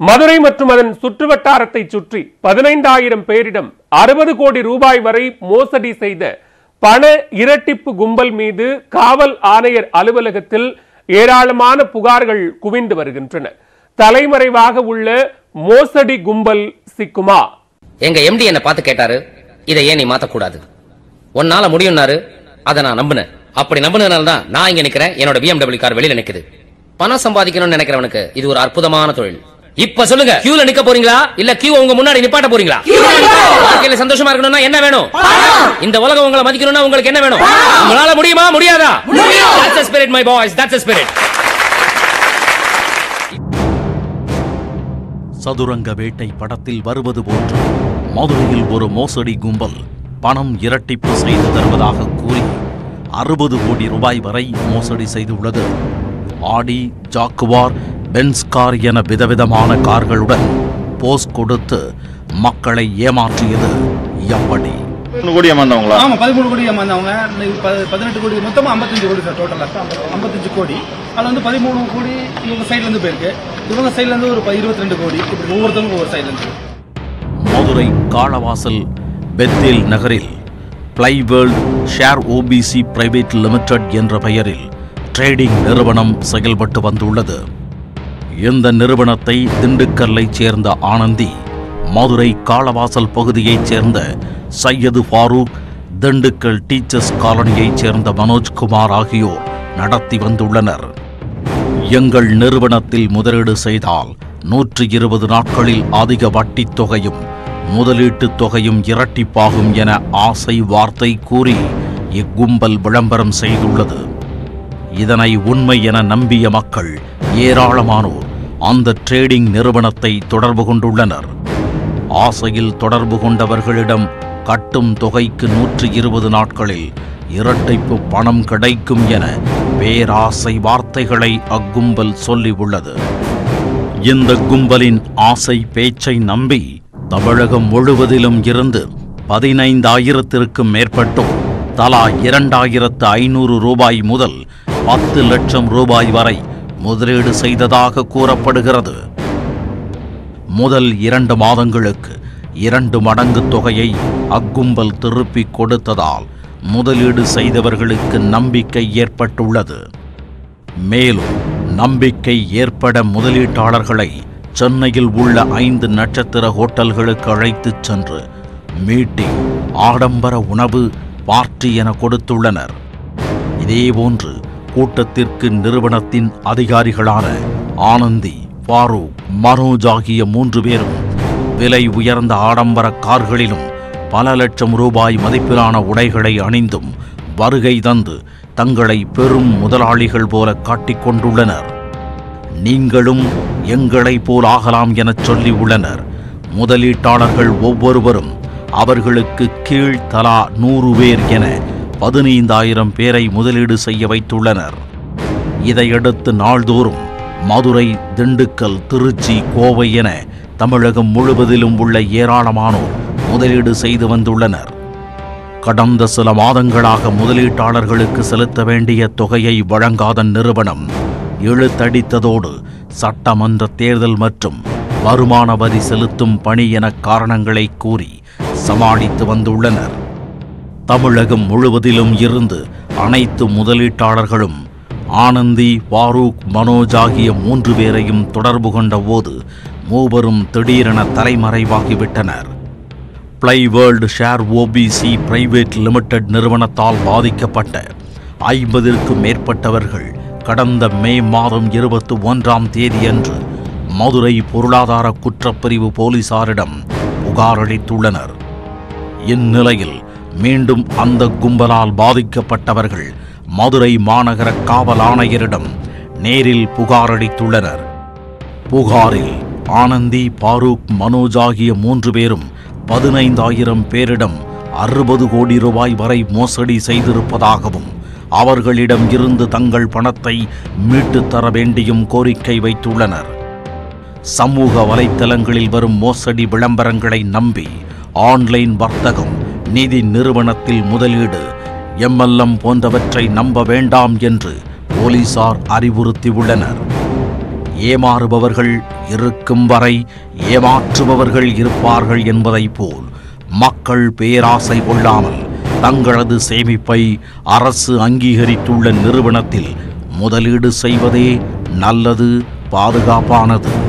மதுரை மற்றும் அதன் சுற்றுவட்டாரத்தை சுற்றி பதினைந்தாயிரம் பேரிடம் அறுபது கோடி ரூபாய் வரை மோசடி செய்த பண இரட்டிப்பு கும்பல் மீது காவல் ஆணையர் அலுவலகத்தில் ஏராளமான புகார்கள் குவிந்து வருகின்றன தலைமறைவாக உள்ள மோசடி கும்பல் சிக்குமா எங்க எம்டி என்ன பார்த்து கேட்டாரு இதை ஏன் நீ மாத்தக்கூடாது உன்னால முடியும்னாரு அதை நான் நம்பினேன் அப்படி நம்பினதுனால தான் நான் இங்க நிக்கிறேன் என்னோட BMW கார் வெளியில நிக்குது பணம் சம்பாதிக்கணும்னு நினைக்கிறவனுக்கு இது ஒரு அற்புதமான தொழில் இப்ப சொல்லுங்க கியூல நிக்க போறீங்களா இல்ல கியூ உங்க முன்னாடி நிப்பாட்ட போறீங்களா வாழ்க்கையில சந்தோஷமா இருக்கணும்னா என்ன வேணும் இந்த உலகம் உங்களை மதிக்கணும்னா உங்களுக்கு என்ன வேணும் உங்களால முடியுமா முடியாதா That's the spirit my boys that's the spirit சதுரங்க வேட்டை படத்தில் வருவது போன்று மதுரையில் ஒரு மோசடி கும்பல் பணம் இரட்டிப்பு செய்து தருவதாக கூறி அறுபது கோடி ரூபாய் வரை மோசடி செய்துள்ளது ஆடி ஜாக்குவார் பென்ஸ் கார் என விதவிதமான கார்களுடன் போஸ் கொடுத்து மக்களை ஏமாற்றியது எப்படி மூணு கோடி ஏமாந்தவங்களா ஆமா பதிமூணு கோடி ஏமாந்தவங்க இன்னைக்கு ப- பதினெட்டு கோடி மொத்தமா ஐம்பத்தஞ்சு கோடி சார் டோட்டலா ஐம்பத்தஞ்சு கோடி அதுல வந்து பதிமூணு கோடி இவங்க சைடுல இருந்து போயிருக்கு இவங்க சைடுல இருந்து ஒரு இருபத்தி ரெண்டு கோடி இப்படி ஒவ்வொருத்தவங்க ஒவ்வொரு சைடுல இருந்து மதுரை காளவாசல் பெத்தேல் நகரில் Fly World Share OPC Private Limited என்ற பெயரில் ட்ரேடிங் நிறுவனம் செயல்பட்டு வந்துள்ளது இந்த நிறுவனத்தை திண்டுக்கல்லைச் சேர்ந்த ஆனந்தி மதுரை காளவாசல் பகுதியைச் சேர்ந்த சையது ஃபாரூக் திண்டுக்கல் டீச்சர்ஸ் காலனியைச் சேர்ந்த மனோஜ்குமார் ஆகியோர் நடத்தி வந்துள்ளனர் எங்கள் நிறுவனத்தில் முதலீடு செய்தால் நூற்றி இருபது நாட்களில் அதிக வட்டித் தொகையும் முதலீட்டுத் தொகையும் இரட்டிப்பாகும் என ஆசை வார்த்தை கூறி இக்கும்பல் விளம்பரம் செய்துள்ளது இதனை உண்மை என நம்பிய மக்கள் ஏராளமானோர் அந்த ட்ரேடிங் நிறுவனத்தை தொடர்பு கொண்டுள்ளனர் ஆசையில் தொடர்பு கொண்டவர்களிடம் கட்டும் தொகைக்கு நூற்றி இருபது நாட்களில் இரட்டைப்பு பணம் கிடைக்கும் என பேராசை வார்த்தைகளை அக்கும்பல் சொல்லியுள்ளது இந்த கும்பலின் ஆசை பேச்சை நம்பி தமிழகம் முழுவதிலும் இருந்து பதினைந்தாயிரத்திற்கும் மேற்பட்டோர் தலா இரண்டாயிரத்து ஐநூறு ரூபாய் முதல் பத்து லட்சம் ரூபாய் வரை முதலீடு செய்ததாக கூறப்படுகிறது முதல் இரண்டு மாதங்களுக்கு இரண்டு மடங்கு தொகையை அக்கும்பல் திருப்பிக் கொடுத்ததால் முதலீடு செய்தவர்களுக்கு நம்பிக்கை ஏற்பட்டுள்ளது மேலும் நம்பிக்கை ஏற்பட முதலீட்டாளர்களை சென்னையில் உள்ள ஐந்து நட்சத்திர ஹோட்டல்களுக்கு அழைத்துச் சென்று மீட்டிங் ஆடம்பர உணவு பார்ட்டி என கொடுத்துள்ளனர் இதேபோன்று கூட்டத்திற்கு நிறுவனத்தின் அதிகாரிகளான ஆனந்தி ஃபாரூக் மனோஜ் ஆகிய மூன்று பேரும் விலை உயர்ந்த ஆடம்பர கார்களிலும் பல லட்சம் ரூபாய் மதிப்பிலான உடைகளை அணிந்தும் வருகை தந்து தங்களை பெரும் முதலாளிகள் போல காட்டிக் கொண்டுள்ளனர் நீங்களும் எங்களைப் போல் ஆகலாம் எனச் சொல்லி உள்ளனர் முதலீட்டாளர்கள் ஒவ்வொருவரும் அவர்களுக்கு கீழ் தலா நூறு பேர் என பதினைந்தாயிரம் பேரை முதலீடு செய்ய வைத்துள்ளனர் இதையடுத்து நாள்தோறும் மதுரை திண்டுக்கல் திருச்சி கோவை என தமிழகம் முழுவதிலும் உள்ள ஏராளமானோர் முதலீடு செய்து வந்துள்ளனர் கடந்த சில மாதங்களாக முதலீட்டாளர்களுக்கு செலுத்த வேண்டிய தொகையை வழங்காத நிறுவனம் இழுத்தடித்ததோடு சட்டமன்ற தேர்தல் மற்றும் வருமான வரி செலுத்தும் பணி என காரணங்களை கூறி சமாளித்து வந்துள்ளனர் தமிழகம் முழுவதிலும் இருந்து அனைத்து முதலீட்டாளர்களும் ஆனந்தி ஃபாரூக் மனோஜ் ஆகிய மூன்று பேரையும் தொடர்பு கொண்ட போது மூவரும் திடீரென தலைமறைவாகிவிட்டனர் Fly World Share OPC Private Limited நிறுவனத்தால் பாதிக்கப்பட்ட ஐம்பதிற்கும் மேற்பட்டவர்கள் கடந்த மே மாதம் இருபத்தி ஒன்றாம் தேதியன்று மதுரை பொருளாதார குற்றப்பிரிவு போலீசாரிடம் புகாரளித்துள்ளனர் இந்நிலையில் மீண்டும் அந்த கும்பலால் பாதிக்கப்பட்டவர்கள் மதுரை மாநகர காவல் ஆணையரிடம் நேரில் புகாரளித்துள்ளனர் புகாரில் ஆனந்தி பாரூக் மனோஜ் ஆகிய மூன்று பேரும் பதினைந்தாயிரம் பேரிடம் அறுபது கோடி ரூபாய் வரை மோசடி செய்திருப்பதாகவும் அவர்களிடம் இருந்து தங்கள் பணத்தை மீட்டுத் தர வேண்டியும் கோரிக்கை வைத்துள்ளனர் சமூக வலைத்தளங்களில் வரும் மோசடி விளம்பரங்களை நம்பி ஆன்லைன் வர்த்தகம் நிதி நிறுவனத்தில் முதலீடு எம்எல்எம் போன்றவற்றை நம்ப வேண்டாம் என்று போலீசார் அறிவுறுத்தியுள்ளனர் ஏமாறுபவர்கள் இருக்கும் வரை ஏமாற்றுபவர்கள் இருப்பார்கள் என்பதைப் போல் மக்கள் பேராசை கொள்ளாமல் தங்களது சேமிப்பை அரசு அங்கீகரித்துள்ள நிறுவனத்தில் முதலீடு செய்வதே நல்லது பாதுகாப்பானது